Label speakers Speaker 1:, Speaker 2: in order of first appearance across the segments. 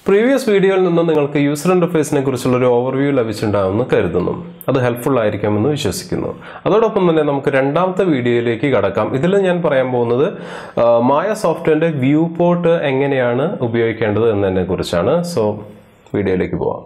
Speaker 1: previous വീഡിയോയിൽ നിന്ന് നിങ്ങൾക്ക് യൂസർ ഇന്റർഫേസിനെ കുറിച്ചുള്ള ഒരു ഓവർവ്യൂ ലഭിച്ചിട്ടുണ്ടാകുമെന്ന് കരുതുന്നു അത് ഹെൽപ്ഫുൾ ആയിരിക്കുമെന്ന് വിശ്വസിക്കുന്നു അതോടൊപ്പം തന്നെ നമുക്ക് രണ്ടാമത്തെ വീഡിയോയിലേക്ക് കടക്കാം ഇതിൽ ഞാൻ പറയാൻ പോകുന്നത് ആ, മായ സോഫ്റ്റ്വെയറിന്റെ വ്യൂ പോർട്ട് എങ്ങനെയാണ് ഉപയോഗിക്കേണ്ടത് എന്നതിനെ കുറിച്ചാണ് സോ വീഡിയോയിലേക്ക് പോവാം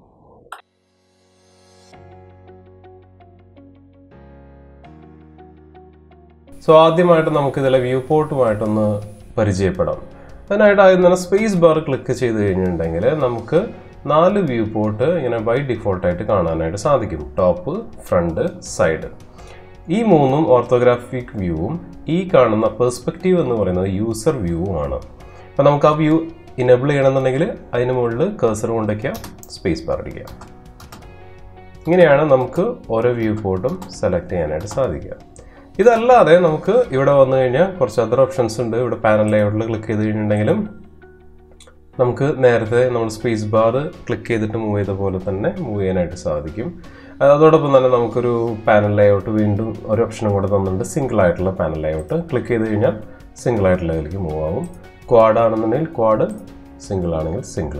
Speaker 1: സോ ആദ്യമായിട്ട് നമുക്ക് ഇതിലെ വ്യൂ പോർട്ടുമായിട്ടൊന്ന് പരിചയപ്പെടാം അതിനായിട്ട് ആദ്യം തന്നെ സ്പേസ് ബാർ ക്ലിക്ക് ചെയ്ത് കഴിഞ്ഞിട്ടുണ്ടെങ്കിൽ നമുക്ക് നാല് വ്യൂ പോർട്ട് ഇങ്ങനെ ബൈ ഡിഫോൾട്ടായിട്ട് കാണാനായിട്ട് സാധിക്കും ടോപ്പ് ഫ്രണ്ട് സൈഡ് ഈ മൂന്നും ഓർത്തോഗ്രാഫിക് വ്യൂവും ഈ കാണുന്ന പെർസ്പെക്റ്റീവ് എന്ന് പറയുന്നത് യൂസർ വ്യൂവും ആണ് അപ്പോൾ നമുക്ക് ആ വ്യൂ ഇനബിൾ ചെയ്യണമെന്നുണ്ടെങ്കിൽ അതിന് മുകളിൽ കേസർ കൊണ്ടൊക്കെയാം സ്പേസ് ബാർ അടിക്കുക ഇങ്ങനെയാണ് നമുക്ക് ഓരോ വ്യൂ പോർട്ടും സെലക്ട് ചെയ്യാനായിട്ട് സാധിക്കുക ഇതല്ലാതെ നമുക്ക് ഇവിടെ വന്നു കഴിഞ്ഞാൽ കുറച്ച് അതർ ഓപ്ഷൻസ് ഉണ്ട് ഇവിടെ പാനൽ ലേഔട്ടിൽ ക്ലിക്ക് ചെയ്ത് കഴിഞ്ഞിട്ടുണ്ടെങ്കിലും നമുക്ക് നേരത്തെ നമ്മൾ സ്പേസ് ബാർ ക്ലിക്ക് ചെയ്തിട്ട് മൂവ് ചെയ്ത പോലെ തന്നെ മൂവ് ചെയ്യാനായിട്ട് സാധിക്കും അതോടൊപ്പം തന്നെ നമുക്കൊരു പാനൽ ലേഔട്ട് വീണ്ടും ഒരു ഓപ്ഷനും കൂടെ തന്നിട്ടുണ്ട് സിംഗിൾ ആയിട്ടുള്ള പാനൽ ലേഔട്ട് ക്ലിക്ക് ചെയ്ത് കഴിഞ്ഞാൽ സിംഗിൾ ആയിട്ടുള്ള ഇതിലേക്ക് മൂവ് ആവും ക്വാഡ് ആണെന്നുണ്ടെങ്കിൽ ക്വാഡ് സിംഗിൾ ആണെങ്കിൽ സിംഗിൾ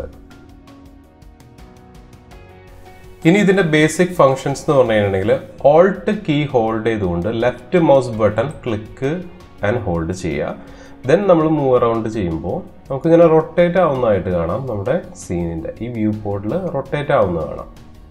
Speaker 1: ഇനി ഇതിന്റെ ബേസിക് ഫങ്ഷൻസ് എന്ന് പറഞ്ഞു കഴിഞ്ഞിട്ടുണ്ടെങ്കിൽ ഓൾട്ട് കീ ഹോൾഡ് ചെയ്തുകൊണ്ട് left mouse button click and hold ചെയ്യുക ദെൻ നമ്മൾ മൂവ് അറൗണ്ട് ചെയ്യുമ്പോൾ നമുക്കിങ്ങനെ റൊട്ടേറ്റ് ആവുന്നതായിട്ട് കാണാം നമ്മുടെ സീനിന്റെ ഈ വ്യൂ പോർട്ടിൽ റൊട്ടേറ്റ് ആവുന്നത് കാണാം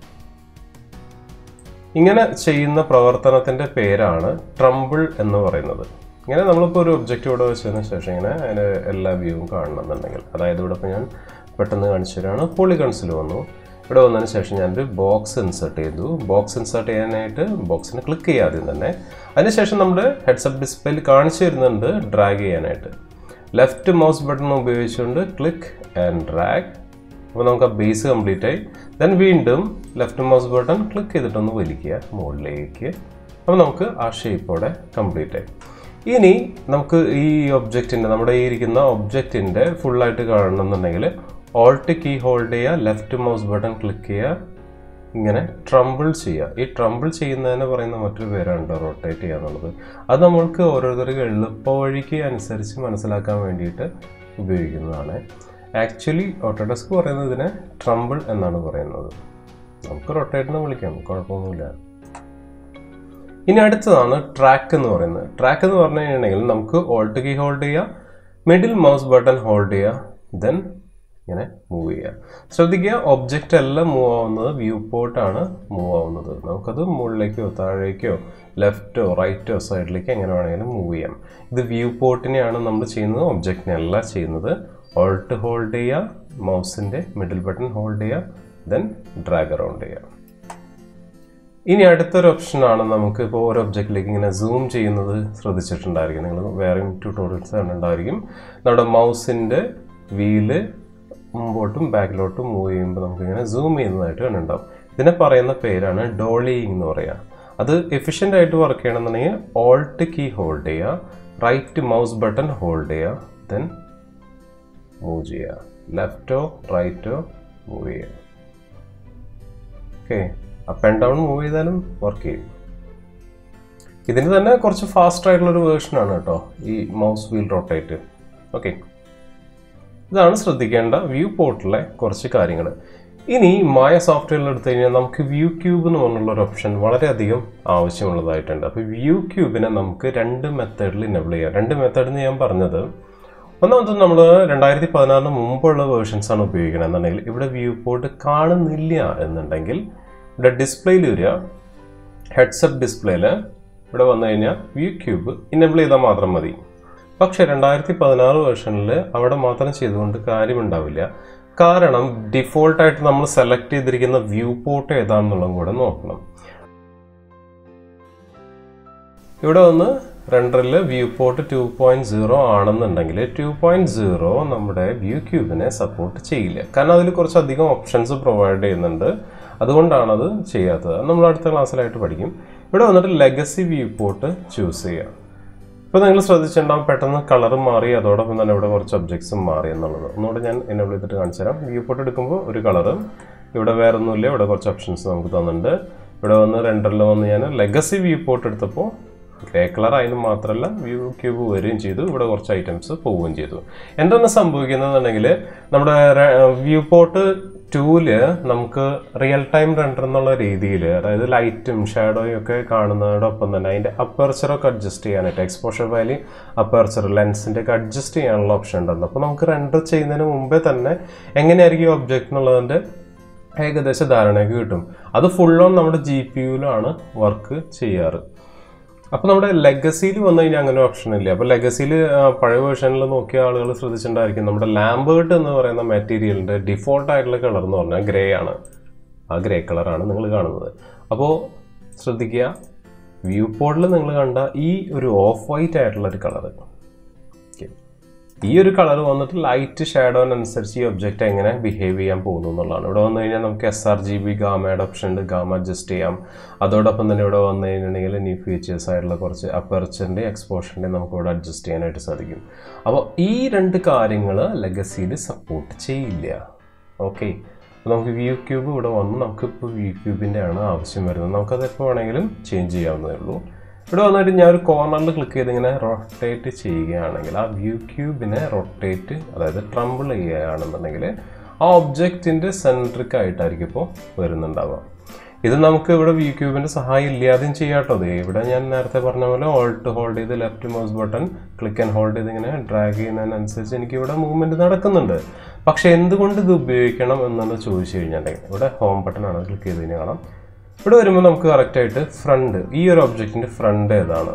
Speaker 1: ഇങ്ങനെ ചെയ്യുന്ന പ്രവർത്തനത്തിന്റെ പേരാണ് ട്രംബിൾ എന്ന് പറയുന്നത് ഇങ്ങനെ നമ്മളിപ്പോൾ ഒരു ഒബ്ജക്റ്റ് ഇവിടെ വെച്ചതിന് ശേഷം ഇങ്ങനെ അതിൻ്റെ എല്ലാ വ്യൂവും കാണണമെന്നുണ്ടെങ്കിൽ അതായത് ഇവിടെ ഇപ്പോൾ ഞാൻ പെട്ടെന്ന് കാണിച്ചു തരാണ് പോളിഗൺസിൽ വന്നു ഇവിടെ വന്നതിന് ശേഷം ഞാനൊരു ബോക്സ് ഇൻസേർട്ട് ചെയ്തു ബോക്സ് ഇൻസേർട്ട് ചെയ്യാനായിട്ട് ബോക്സിന് ക്ലിക്ക് ചെയ്യുക ആദ്യം തന്നെ അതിനുശേഷം നമ്മുടെ ഹെഡ്സപ്പ് ഡിസ്പ്ലേയിൽ കാണിച്ചു തരുന്നുണ്ട് ഡ്രാഗ് ചെയ്യാനായിട്ട് ലെഫ്റ്റ് മൗസ് ബട്ടൺ ഉപയോഗിച്ചുകൊണ്ട് ക്ലിക്ക് ആൻഡ് ഡ്രാഗ് അപ്പോൾ നമുക്ക് ആ ബേസ് കംപ്ലീറ്റ് ആയി ദെൻ വീണ്ടും ലെഫ്റ്റ് മൗസ് ബട്ടൺ ക്ലിക്ക് ചെയ്തിട്ടൊന്ന് വലിക്കുക മുകളിലേക്ക് അപ്പോൾ നമുക്ക് ആ ഷേപ്പോടെ കംപ്ലീറ്റ് ആയി ഇനി നമുക്ക് ഈ ഒബ്ജക്റ്റിൻ്റെ നമ്മുടെ ഈ ഇരിക്കുന്ന ഒബ്ജക്റ്റിൻ്റെ ഫുള്ളായിട്ട് കാണണമെന്നുണ്ടെങ്കിൽ ഓൾട്ട് കീ ഹോൾഡ് ചെയ്യുക ലെഫ്റ്റ് മൗസ് ബട്ടൺ ക്ലിക്ക് ചെയ്യുക ഇങ്ങനെ ട്രംബിൾ ചെയ്യുക ഈ ട്രംബിൾ ചെയ്യുന്നതിന് പറയുന്ന മറ്റൊരു പേരാണ് റൊട്ടേറ്റ് ചെയ്യുക എന്നുള്ളത് അത് നമ്മൾക്ക് ഓരോരുത്തർക്ക് എളുപ്പ വഴിക്ക് അനുസരിച്ച് മനസ്സിലാക്കാൻ വേണ്ടിയിട്ട് ഉപയോഗിക്കുന്നതാണ് ആക്ച്വലി ഓട്ടോഡെസ്ക് പറയുന്നത് ഇതിനെ ട്രംബിൾ എന്നാണ് പറയുന്നത് നമുക്ക് റൊട്ടേറ്റ് എന്ന് വിളിക്കാം കുഴപ്പമൊന്നുമില്ല ഇനി അടുത്തതാണ് ട്രാക്ക് എന്ന് പറയുന്നത് ട്രാക്ക് എന്ന് പറഞ്ഞു കഴിഞ്ഞിട്ടുണ്ടെങ്കിൽ നമുക്ക് ഓൾട്ട് കീ ഹോൾഡ് ചെയ്യുക മിഡിൽ മൗസ് ബട്ടൺ ഹോൾഡ് ചെയ്യുക ദെൻ ഇങ്ങനെ മൂവ് ചെയ്യുക ശ്രദ്ധിക്കുക ഒബ്ജക്റ്റ് എല്ലാം മൂവ് ആവുന്നത് വ്യൂ പോർട്ടാണ് മൂവ് ആവുന്നത് നമുക്കത് മുകളിലേക്കോ താഴേക്കോ ലെഫ്റ്റോ റൈറ്റോ സൈഡിലേക്ക് എങ്ങനെ വേണമെങ്കിലും മൂവ് ചെയ്യാം ഇത് വ്യൂ പോർട്ടിനെയാണ് നമ്മൾ ചെയ്യുന്നത് ഒബ്ജക്റ്റിനെ അല്ല ചെയ്യുന്നത് ഓൾട്ട് ഹോൾഡ് ചെയ്യുക മൗസിൻ്റെ മിഡിൽ ബട്ടൺ ഹോൾഡ് ചെയ്യുക ദെൻ ഡ്രാഗ് അറൗണ്ട് ചെയ്യുക ഇനി അടുത്തൊരു ഓപ്ഷനാണ് നമുക്ക് ഇപ്പോൾ ഓരോ ഒബ്ജക്റ്റിലേക്ക് ഇങ്ങനെ സൂം ചെയ്യുന്നത് ശ്രദ്ധിച്ചിട്ടുണ്ടായിരിക്കും നിങ്ങൾ വേറെയും ട്യൂട്ടോറിയൽസ് കണ്ടിട്ടുണ്ടായിരിക്കും നമ്മുടെ മൗസിൻ്റെ വീല് മുമ്പോട്ടും ബാക്കിലോട്ടും മൂവ് ചെയ്യുമ്പോൾ നമുക്കിങ്ങനെ സൂം ചെയ്യുന്നതായിട്ട് കണ്ടുണ്ടാവും ഇതിനെ പറയുന്ന പേരാണ് ഡോളിയിങ് എന്ന് പറയുക അത് എഫിഷ്യൻ്റ് ആയിട്ട് വർക്ക് ചെയ്യണമെന്നുണ്ടെങ്കിൽ ഓൾട്ട് കീ ഹോൾഡ് ചെയ്യുക റൈറ്റ് മൗസ് ബട്ടൺ ഹോൾഡ് ചെയ്യുക ദെൻ മൂവ് ചെയ്യുക ലെഫ്റ്റോ റൈറ്റോ മൂവ് ചെയ്യുക okay up and down move ചെയ്താലും വർക്ക് ചെയ്യും ഇതിന് തന്നെ കുറച്ച് ഫാസ്റ്റ് ആയിട്ടുള്ളൊരു വേർഷനാണ് കേട്ടോ ഈ മൗസ് വീൽ റൊട്ടേറ്റ് ഓക്കെ ഇതാണ് ശ്രദ്ധിക്കേണ്ട വ്യൂ പോർട്ടിലെ കുറച്ച് കാര്യങ്ങൾ ഇനി മായ സോഫ്റ്റ്വെയറിൽ എടുത്തു കഴിഞ്ഞാൽ നമുക്ക് വ്യൂ ക്യൂബ് എന്ന് പറഞ്ഞുള്ള ഒരു ഓപ്ഷൻ വളരെയധികം ആവശ്യമുള്ളതായിട്ടുണ്ട് അപ്പോൾ വ്യൂ ക്യൂബിനെ നമുക്ക് രണ്ട് മെത്തേഡിൽ ഇനബിൾ ചെയ്യാം രണ്ട് മെത്തേഡ് എന്ന് ഞാൻ പറഞ്ഞത് ഒന്നാമത് നമ്മൾ രണ്ടായിരത്തി പതിനാറിന് മുമ്പുള്ള വേർഷൻസ് ആണ് ഉപയോഗിക്കുന്നത് എന്നുണ്ടെങ്കിൽ ഇവിടെ വ്യൂ പോർട്ട് കാണുന്നില്ല എന്നുണ്ടെങ്കിൽ ഇവിടെ ഡിസ്പ്ലേയിൽ വരിക ഹെഡ്സപ്പ് ഡിസ്പ്ലേയിൽ ഇവിടെ വന്നു കഴിഞ്ഞാൽ വ്യൂ ക്യൂബ് ഇനബിൾ ചെയ്താൽ മാത്രം മതി പക്ഷേ രണ്ടായിരത്തി പതിനാറ് വേർഷനിൽ അവിടെ മാത്രം ചെയ്തുകൊണ്ട് കാര്യമുണ്ടാവില്ല കാരണം ഡിഫോൾട്ടായിട്ട് നമ്മൾ സെലക്ട് ചെയ്തിരിക്കുന്ന വ്യൂ പോർട്ട് ഏതാണെന്നുള്ളതും കൂടെ നോക്കണം ഇവിടെ വന്ന് റെൻഡറിൽ viewport two point zero ആണെന്നുണ്ടെങ്കിൽ ടു പോയിന്റ് സീറോ നമ്മുടെ വ്യൂ ക്യൂബിനെ സപ്പോർട്ട് ചെയ്യില്ല കാരണം അതിൽ കുറച്ചധികം ഓപ്ഷൻസ് പ്രൊവൈഡ് ചെയ്യുന്നുണ്ട് അതുകൊണ്ടാണ് അത് ചെയ്യാത്തത് അത് നമ്മൾ അടുത്ത ക്ലാസ്സിലായിട്ട് പഠിക്കും ഇവിടെ വന്നിട്ട് ലെഗസി വ്യൂ പോർട്ട് ചൂസ് ചെയ്യുക ഇപ്പോൾ നിങ്ങൾ ശ്രദ്ധിച്ചിട്ടുണ്ടാവും പെട്ടെന്ന് കളർ മാറി അതോടൊപ്പം തന്നെ ഇവിടെ കുറച്ച് ഒബ്ജക്ട്സും മാറി എന്നുള്ളത് ഒന്നുകൂടെ ഞാൻ എന്നെ ചെയ്തിട്ട് കാണിച്ചു തരാം വ്യൂ പോർട്ട് എടുക്കുമ്പോൾ ഒരു കളറ് ഇവിടെ വേറെ ഒന്നുമില്ല ഇവിടെ കുറച്ച് ഓപ്ഷൻസ് നമുക്ക് തന്നിട്ടുണ്ട് ഇവിടെ വന്ന് റെൻഡറിൽ വന്ന് ഞാൻ ലെഗസി വ്യൂ പോർട്ട് എടുത്തപ്പോൾ ഗ്രേ കളർ ആയതിന് മാത്രമല്ല വ്യൂ ക്യൂബ് വരികയും ചെയ്തു ഇവിടെ കുറച്ച് ഐറ്റംസ് പോവുകയും ചെയ്തു എന്താണ് സംഭവിക്കുന്നതെന്നുണ്ടെങ്കിൽ നമ്മുടെ വ്യൂ പോർട്ട് ടൂല് നമുക്ക് റിയൽ ടൈം റെൻഡർ എന്നുള്ള രീതിയിൽ അതായത് ലൈറ്റും ഷാഡോയും ഒക്കെ കാണുന്നതോടൊപ്പം തന്നെ അതിൻ്റെ അപ്പർച്ചറൊക്കെ അഡ്ജസ്റ്റ് ചെയ്യാനായിട്ട് എക്സ്പോഷർ വാല്യൂ അപ്പർച്ചർ ലെൻസിൻ്റെ ഒക്കെ അഡ്ജസ്റ്റ് ചെയ്യാനുള്ള ഓപ്ഷൻ ഉണ്ടെന്ന് അപ്പോൾ നമുക്ക് റെൻഡർ ചെയ്യുന്നതിന് മുമ്പേ തന്നെ എങ്ങനെയായിരിക്കും ഒബ്ജക്റ്റ് എന്നുള്ളതിൻ്റെ ഏകദേശ ധാരണയൊക്കെ കിട്ടും അത് ഫുൾ ഓൺ നമ്മുടെ ജി പി യുവിലാണ് വർക്ക് ചെയ്യാറ് അപ്പോൾ നമ്മുടെ ലെഗസിയിൽ വന്നു കഴിഞ്ഞാൽ അങ്ങനെ ഓപ്ഷൻ ഇല്ല അപ്പോൾ ലെഗസിയിൽ പഴയ വേർഷനിൽ നോക്കിയ ആളുകൾ ശ്രദ്ധിച്ചിട്ടുണ്ടായിരിക്കും നമ്മുടെ ലാംബേർട്ട് എന്ന് പറയുന്ന മെറ്റീരിയലിൻ്റെ ഡിഫോൾട്ട് ആയിട്ടുള്ള കളർ എന്ന് പറഞ്ഞാൽ ഗ്രേ ആണ് ആ ഗ്രേ കളറാണ് നിങ്ങൾ കാണുന്നത് അപ്പോൾ ശ്രദ്ധിക്കുക വ്യൂ പോർട്ടിൽ നിങ്ങൾ കണ്ട ഈ ഒരു ഓഫ് വൈറ്റ് ആയിട്ടുള്ള ഒരു കളർ ഈ ഒരു കളർ വന്നിട്ട് ലൈറ്റ് ഷാഡോനനുസരിച്ച് ഈ ഒബ്ജക്റ്റ് എങ്ങനെ ബിഹേവ് ചെയ്യാൻ പോകുന്നു എന്നുള്ളതാണ് ഇവിടെ വന്നു കഴിഞ്ഞാൽ നമുക്ക് എസ് ആർ ജി ബി ഗാമയുടെ ഓപ്ഷൻ ഉണ്ട് ഗാമ അഡ്ജസ്റ്റ് ചെയ്യാം അതോടൊപ്പം തന്നെ ഇവിടെ വന്നു കഴിഞ്ഞിട്ടുണ്ടെങ്കിൽ ന്യൂ ഫീച്ചേഴ്സ് ആയിട്ടുള്ള കുറച്ച് അപ്പർച്ചറിൻ്റെ എക്സ്പോഷറിൻ്റെ നമുക്ക് ഇവിടെ അഡ്ജസ്റ്റ് ചെയ്യാനായിട്ട് സാധിക്കും അപ്പോൾ ഈ രണ്ട് കാര്യങ്ങൾ ലെഗസിയിൽ സപ്പോർട്ട് ചെയ്യില്ല ഓക്കെ നമുക്ക് വ്യൂ ക്യൂബ് ഇവിടെ വന്ന് നമുക്കിപ്പോൾ വ്യൂ ക്യൂബിൻ്റെ ആണ് ആവശ്യം വരുന്നത് നമുക്കത് എപ്പോൾ വേണമെങ്കിലും ചേഞ്ച് ചെയ്യാവുന്നതേ ഉള്ളൂ ഇവിടെ വന്നിട്ട് ഞാൻ ഒരു കോർണറിൽ ക്ലിക്ക് ചെയ്ത് ഇങ്ങനെ റൊട്ടേറ്റ് ചെയ്യുകയാണെങ്കിൽ ആ വ്യൂ ക്യൂബിനെ റൊട്ടേറ്റ് അതായത് ട്രംബിൾ ചെയ്യുകയാണെന്നുണ്ടെങ്കിൽ ആ ഒബ്ജക്റ്റിൻ്റെ സെൻട്രിക് ആയിട്ടായിരിക്കും ഇപ്പോൾ വരുന്നുണ്ടാവുക ഇത് നമുക്ക് ഇവിടെ വ്യൂ ക്യൂബിൻ്റെ സഹായം ഇല്ലാതെയും ചെയ്യാട്ടോ ദേ ഇവിടെ ഞാൻ നേരത്തെ പറഞ്ഞ പോലെ ഓൾട്ട് ഹോൾഡ് ചെയ്ത് left mouse button click and hold ചെയ്ത് ഇങ്ങനെ ഡ്രാഗ് ചെയ്യുന്നതിനനുസരിച്ച് എനിക്ക് ഇവിടെ മൂവ്മെൻറ്റ് നടക്കുന്നുണ്ട് പക്ഷെ എന്തുകൊണ്ട് ഇത് ഉപയോഗിക്കണം എന്നാണ് ചോദിച്ചു കഴിഞ്ഞിട്ടുണ്ടെങ്കിൽ ഇവിടെ ഹോം ബട്ടൺ ആണ് ക്ലിക്ക് ചെയ്ത് കഴിഞ്ഞാൽ കാണാം ഇവിടെ വരുമ്പോൾ നമുക്ക് കറക്റ്റായിട്ട് ഫ്രണ്ട് ഈ ഒരു ഒബ്ജക്റ്റിൻ്റെ ഫ്രണ്ട് ഏതാണ്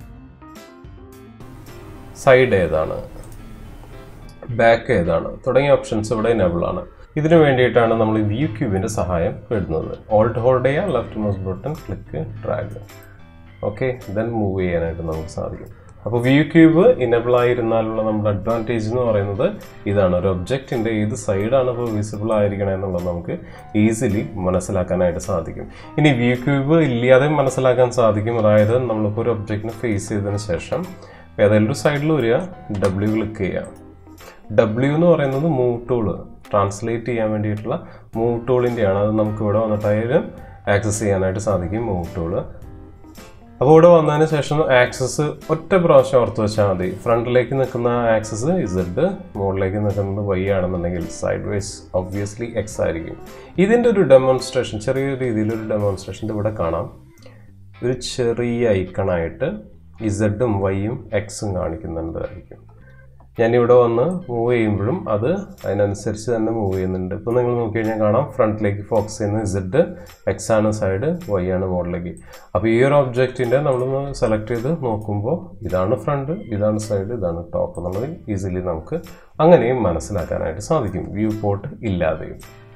Speaker 1: സൈഡ് ഏതാണ് ബാക്ക് ഏതാണ് തുടങ്ങിയ ഓപ്ഷൻസ് ഇവിടെ എനേബിൾ ആണ് ഇതിനു വേണ്ടിയിട്ടാണ് നമ്മൾ വ്യൂ ക്യൂബിൻ്റെ സഹായം ഇടുന്നത് ഓൾട്ട് ഹോൾഡ് ചെയ്യുക left mouse button click drag okay then move ചെയ്യാനായിട്ട് നമുക്ക് സാധിക്കും അപ്പോൾ വ്യൂ ക്യൂബ് ഇനബിൾ ആയിരുന്നാലുള്ള നമ്മുടെ അഡ്വാൻറ്റേജ് എന്ന് പറയുന്നത് ഇതാണ് ഒരു ഒബ്ജക്റ്റിൻ്റെ ഏത് സൈഡാണ് ഇപ്പോൾ വിസിബിൾ ആയിരിക്കണേ എന്നുള്ളത് നമുക്ക് ഈസിലി മനസ്സിലാക്കാനായിട്ട് സാധിക്കും ഇനി വ്യൂ ക്യൂബ് ഇല്ലാതെ മനസ്സിലാക്കാൻ സാധിക്കും അതായത് നമ്മളിപ്പോൾ ഒരു ഒബ്ജക്റ്റിനെ ഫേസ് ചെയ്തതിന് ശേഷം ഏതെങ്കിലും ഒരു സൈഡിൽ വരിക ഡബ്ല്യു ക്ലിക്ക് ചെയ്യുക ഡബ്ല്യു എന്ന് പറയുന്നത് മൂവ് ടൂള് ട്രാൻസ്ലേറ്റ് ചെയ്യാൻ വേണ്ടിയിട്ടുള്ള മൂവ് ടൂളിൻ്റെയാണ് അത് നമുക്ക് ഇവിടെ വന്നിട്ടായാലും ആക്സസ് ചെയ്യാനായിട്ട് സാധിക്കും മൂവ് ടൂള് അപ്പോൾ ഇവിടെ വന്നതിന് ശേഷം ആക്സസ് ഒറ്റ പ്രാവശ്യം ഓർത്ത് വെച്ചാൽ മതി ഫ്രണ്ടിലേക്ക് നിൽക്കുന്ന ആക്സസ് ഇസഡ് മുകളിലേക്ക് നിൽക്കുന്നത് വൈ ആണെന്നുണ്ടെങ്കിൽ സൈഡ് വൈസ് ഒബ്വിയസ്ലി എക്സ് ആയിരിക്കും ഇതിൻ്റെ ഒരു ഡെമോൺസ്ട്രേഷൻ ചെറിയ രീതിയിലൊരു ഡെമോൺസ്ട്രേഷൻ ഇവിടെ കാണാം ഒരു ചെറിയ ഐക്കണായിട്ട് ഇസഡും വൈയും എക്സും കാണിക്കുന്നുണ്ടായിരിക്കും ഞാനിവിടെ വന്ന് മൂവ് ചെയ്യുമ്പോഴും അത് അതിനനുസരിച്ച് തന്നെ മൂവ് ചെയ്യുന്നുണ്ട് ഇപ്പോൾ നിങ്ങൾ നോക്കി കഴിഞ്ഞാൽ കാണാം ഫ്രണ്ടിലേക്ക് ഫോക്കസ് ചെയ്യുന്ന ഇസഡ് എക്സ് ആണ് സൈഡ് വൈ ആണ് മുകളിലേക്ക് അപ്പോൾ ഈ ഒരു ഒബ്ജക്റ്റിൻ്റെ നമ്മളൊന്ന് സെലക്ട് ചെയ്ത് നോക്കുമ്പോൾ ഇതാണ് ഫ്രണ്ട് ഇതാണ് സൈഡ് ഇതാണ് ടോപ്പ് എന്നുള്ളത് ഈസിലി നമുക്ക് അങ്ങനെയും മനസ്സിലാക്കാനായിട്ട് സാധിക്കും വ്യൂ പോർട്ട് ഇല്ലാതെയും